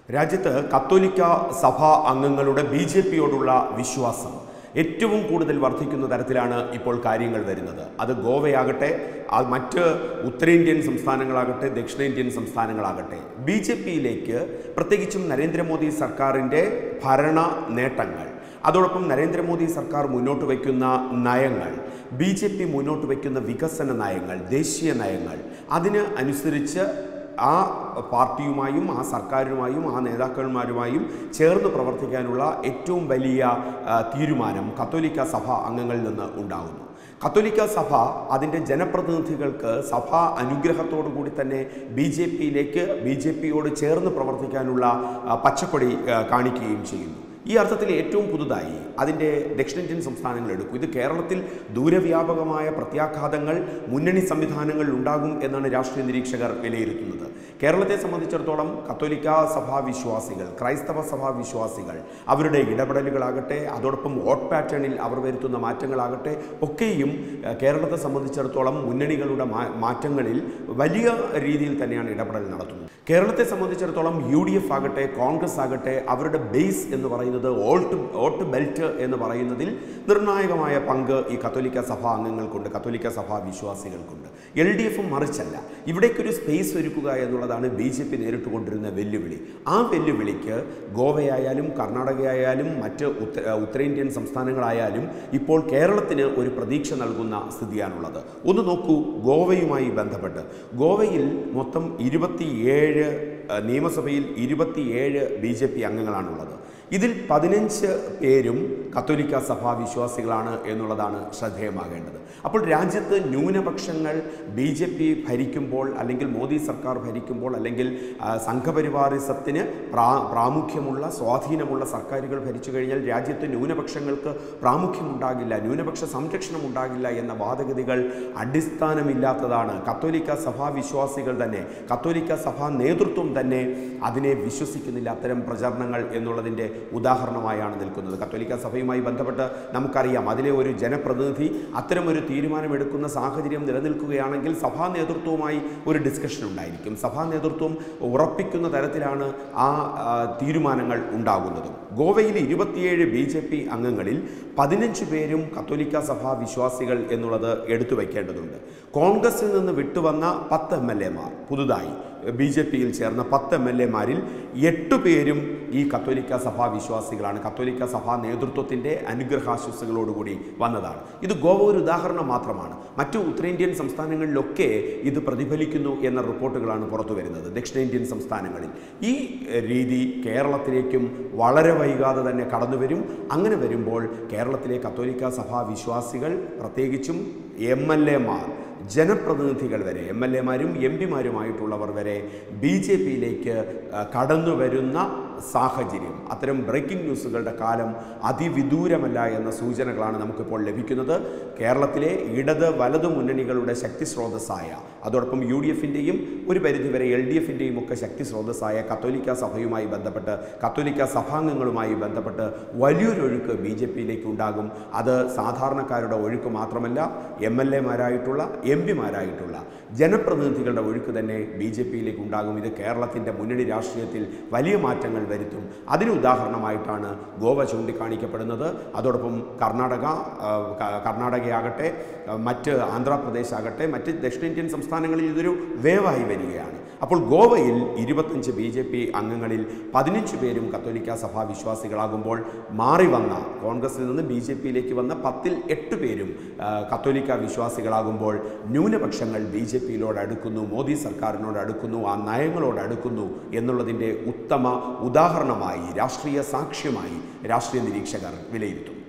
രാജ്യത്ത് കത്തോലിക്ക സഭാ അംഗങ്ങളുടെ ബി ജെ പിയോടുള്ള വിശ്വാസം ഏറ്റവും കൂടുതൽ വർദ്ധിക്കുന്ന തരത്തിലാണ് ഇപ്പോൾ കാര്യങ്ങൾ വരുന്നത് അത് ഗോവയാകട്ടെ ആ മറ്റ് ഉത്തരേന്ത്യൻ സംസ്ഥാനങ്ങളാകട്ടെ ദക്ഷിണേന്ത്യൻ സംസ്ഥാനങ്ങളാകട്ടെ ബി ജെ പിയിലേക്ക് പ്രത്യേകിച്ചും നരേന്ദ്രമോദി സർക്കാരിൻ്റെ ഭരണ നേട്ടങ്ങൾ അതോടൊപ്പം നരേന്ദ്രമോദി സർക്കാർ മുന്നോട്ട് വയ്ക്കുന്ന നയങ്ങൾ ബി ജെ പി മുന്നോട്ട് വയ്ക്കുന്ന വികസന നയങ്ങൾ ദേശീയ നയങ്ങൾ അതിന് അനുസരിച്ച് ആ പാർട്ടിയുമായും ആ സർക്കാരുമായും ആ നേതാക്കന്മാരുമായും ചേർന്ന് പ്രവർത്തിക്കാനുള്ള ഏറ്റവും വലിയ ആ, തീരുമാനം കത്തോലിക്ക സഭ അംഗങ്ങളിൽ നിന്ന് ഉണ്ടാകുന്നു കത്തോലിക്ക സഭ അതിൻ്റെ ജനപ്രതിനിധികൾക്ക് സഭാ അനുഗ്രഹത്തോടു കൂടി തന്നെ ബി ജെ പിയിലേക്ക് ബി ജെ പിയോട് ചേർന്ന് പ്രവർത്തിക്കാനുള്ള ആ, പച്ചക്കൊടി ആ, കാണിക്കുകയും ചെയ്യുന്നു ഈ അർത്ഥത്തിൽ ഏറ്റവും പുതുതായി അതിൻ്റെ ദക്ഷിണേന്ത്യൻ സംസ്ഥാനങ്ങൾ എടുക്കും ഇത് കേരളത്തിൽ ദൂരവ്യാപകമായ പ്രത്യാഘാതങ്ങൾ മുന്നണി സംവിധാനങ്ങളിൽ ഉണ്ടാകും എന്നാണ് രാഷ്ട്രീയ നിരീക്ഷകർ വിലയിരുത്തുന്നത് കേരളത്തെ സംബന്ധിച്ചിടത്തോളം കത്തോലിക്ക സഭാ വിശ്വാസികൾ ക്രൈസ്തവ സഭാ വിശ്വാസികൾ അവരുടെ ഇടപെടലുകളാകട്ടെ അതോടൊപ്പം വോട്ട് പാറ്റേണിൽ അവർ വരുത്തുന്ന മാറ്റങ്ങളാകട്ടെ ഒക്കെയും ഏഹ്, കേരളത്തെ സംബന്ധിച്ചിടത്തോളം മുന്നണികളുടെ മാ- മാറ്റങ്ങളിൽ വലിയ രീതിയിൽ തന്നെയാണ് ഇടപെടൽ നടത്തുന്നത് കേരളത്തെ സംബന്ധിച്ചിടത്തോളം യു ഡി എഫ് ആകട്ടെ കോൺഗ്രസ് ആകട്ടെ അവരുടെ ബേസ് എന്ന് പറയുന്നത് വോട്ട് വോട്ട് ബെൽറ്റ് എന്ന് പറയുന്നതിൽ നിർണായകമായ പങ്ക് ഈ കത്തോലിക്ക സഭാ അംഗങ്ങൾക്കുണ്ട് കത്തോലിക്ക സഭാ വിശ്വാസികൾക്കുണ്ട് എൽ ഡി എഫും മറിച്ചല്ല ഇവിടേക്കൊരു സ്പേസ് ഒരുക്കുക എന്നുള്ളതാണ് ബി ജെ പി നേരിട്ടുകൊണ്ടിരുന്ന വെല്ലുവിളി ആ വെല്ലുവിളിക്ക് ഗോവയായാലും കർണാടകയായാലും മറ്റ് ഉത്ത ഉത്തരേന്ത്യൻ സംസ്ഥാനങ്ങളായാലും ഇപ്പോൾ കേരളത്തിന് ഒരു പ്രതീക്ഷ നൽകുന്ന സ്ഥിതിയാണുള്ളത് ഒന്ന് നോക്കൂ ഗോവയുമായി ബന്ധപ്പെട്ട് ഗോവയിൽ മൊത്തം ഇരുപത്തിയേഴ് ഏഹ്, നിയമസഭയിൽ ഇരുപത്തിയേഴ് ബി ജെ പി അംഗങ്ങളാണുള്ളത് ഇതിൽ പതിനഞ്ച് പേരും കത്തോലിക്ക സഭാ വിശ്വാസികളാണ് എന്നുള്ളതാണ് ശ്രദ്ധേയമാകേണ്ടത് അപ്പോൾ രാജ്യത്ത് ന്യൂനപക്ഷങ്ങൾ ബി ജെ പി ഭരിക്കുമ്പോൾ അല്ലെങ്കിൽ മോദി സർക്കാർ ഭരിക്കുമ്പോൾ അല്ലെങ്കിൽ ആ, സംഘപരിവാറിസത്തിന് പ്രാ പ്രാമുഖ്യമുള്ള സ്വാധീനമുള്ള സർക്കാരുകൾ ഭരിച്ചു കഴിഞ്ഞാൽ രാജ്യത്ത് ന്യൂനപക്ഷങ്ങൾക്ക് പ്രാമുഖ്യമുണ്ടാകില്ല ന്യൂനപക്ഷ സംരക്ഷണം ഉണ്ടാകില്ല എന്ന വാദഗതികൾ അടിസ്ഥാനമില്ലാത്തതാണ് കത്തോലിക്ക സഭാ വിശ്വാസികൾ തന്നെ കത്തോലിക്ക സഭാ നേതൃത്വം തന്നെ അതിനെ വിശ്വസിക്കുന്നില്ല അത്തരം പ്രചരണങ്ങൾ എന്നുള്ളതിൻ്റെ ഉദാഹരണമായാണ് നിൽക്കുന്നത് കത്തോലിക്ക സഭയുമായി ബന്ധപ്പെട്ട് നമുക്കറിയാം അതിലെ ഒരു ജനപ്രതിനിധി അത്തരം ഒരു തീരുമാനമെടുക്കുന്ന സാഹചര്യം നിലനിൽക്കുകയാണെങ്കിൽ സഭാ നേതൃത്വവുമായി ഒരു ഡിസ്കഷൻ ഉണ്ടായിരിക്കും സഭാ നേതൃത്വം ഉറപ്പിക്കുന്ന തരത്തിലാണ് ആ ആ, തീരുമാനങ്ങൾ ഉണ്ടാകുന്നതും ഗോവയിൽ ഇരുപത്തിയേഴ് ബി ജെ പി അംഗങ്ങളിൽ പതിനഞ്ച് പേരും കത്തോലിക്ക സഭാ വിശ്വാസികൾ എന്നുള്ളത് എടുത്തു വയ്ക്കേണ്ടതുണ്ട് കോൺഗ്രസിൽ നിന്ന് വിട്ടുവന്ന പത്ത് എം എൽ എമാർ പുതുതായി ബി ജെ പിയിൽ ചേർന്ന പത്ത് എം എൽ എമാരിൽ എട്ട് പേരും ഈ കത്തോലിക്ക സഭാ വിശ്വാസികളാണ് കത്തോലിക്ക സഭാ നേതൃത്വത്തിൻ്റെ അനുഗ്രഹാശംസകളോടുകൂടി വന്നതാണ് ഇത് ഗോവ ഒരു ഉദാഹരണം മാത്രമാണ് മറ്റു ഉത്തരേന്ത്യൻ സംസ്ഥാനങ്ങളിലൊക്കെ ഇത് പ്രതിഫലിക്കുന്നു എന്ന റിപ്പോർട്ടുകളാണ് പുറത്തു വരുന്നത് ദക്ഷിണേന്ത്യൻ സംസ്ഥാനങ്ങളിൽ ഈ എഹ്, രീതി കേരളത്തിലേക്കും വളരെ വൈകാതെ തന്നെ കടന്നു വരും അങ്ങനെ വരുമ്പോൾ കേരളത്തിലെ കത്തോലിക്ക സഭാ വിശ്വാസികൾ പ്രത്യേകിച്ചും എം എൽ എമാർ ജനപ്രതിനിധികൾ വരെ എം എൽ എമാരും എം പിമാരുമായിട്ടുള്ളവർ വരെ ബി ജെ പിയിലേക്ക് കടന്നു വരുന്ന സാഹചര്യം അത്തരം ബ്രേക്കിംഗ് ന്യൂസുകളുടെ കാലം അതിവിദൂരമല്ല എന്ന സൂചനകളാണ് നമുക്കിപ്പോൾ ലഭിക്കുന്നത് കേരളത്തിലെ ഇടത് വലതു മുന്നണികളുടെ ശക്തി സ്രോതസ്സായ അതോടൊപ്പം യു ഡി എഫിൻ്റെയും ഒരു പരിധിവരെ എൽ ഡി എഫിൻ്റെയും ഒക്കെ ശക്തി സ്രോതസ്സായ കത്തോലിക്ക സഭയുമായി ബന്ധപ്പെട്ട് കത്തോലിക്ക സഭാംഗങ്ങളുമായി ബന്ധപ്പെട്ട് വലിയൊരൊഴുക്ക് ബി ജെ പിയിലേക്ക് ഉണ്ടാകും അത് സാധാരണക്കാരുടെ ഒഴുക്ക് മാത്രമല്ല എം എൽ എമാരായിട്ടുള്ള എം പിമാരായിട്ടുള്ള ജനപ്രതിനിധികളുടെ ഒഴുക്ക് തന്നെ ബി ജെ പിയിലേക്ക് ഉണ്ടാകും ഇത് കേരളത്തിൻ്റെ മുന്നണി രാഷ്ട്രീയത്തിൽ വലിയ മാറ്റങ്ങൾ വരുത്തും അതിന് ഉദാഹരണമായിട്ടാണ് ഗോവ ചൂണ്ടിക്കാണിക്കപ്പെടുന്നത് അതോടൊപ്പം കർണാടക ആ, ക- കർണാടകയാകട്ടെ ആ, മറ്റ് ആന്ധ്രാപ്രദേശ് ആകട്ടെ മറ്റ് ദക്ഷിണേന്ത്യൻ സംസ്ഥാനങ്ങളിൽ ഇതൊരു വേവായി വരികയാണ് അപ്പോൾ ഗോവയിൽ ഇരുപത്തഞ്ച് ബി ജെ പി അംഗങ്ങളിൽ പതിനഞ്ച് പേരും കത്തോലിക്ക സഭാ വിശ്വാസികളാകുമ്പോൾ മാറി വന്ന കോൺഗ്രസിൽ നിന്ന് ബി ജെ പിയിലേക്ക് വന്ന പത്തിൽ എട്ട് പേരും ആ, കത്തോലിക്ക വിശ്വാസികളാകുമ്പോൾ ന്യൂനപക്ഷങ്ങൾ ബി ജെ പിയിലോട് അടുക്കുന്നു മോദി സർക്കാരിനോട് അടുക്കുന്നു ആ നയങ്ങളോട് അടുക്കുന്നു എന്നുള്ളതിൻ്റെ ഉത്തമ ഉദാഹരണമായി രാഷ്ട്രീയ സാക്ഷ്യമായി രാഷ്ട്രീയ നിരീക്ഷകർ വിലയിരുത്തുന്നു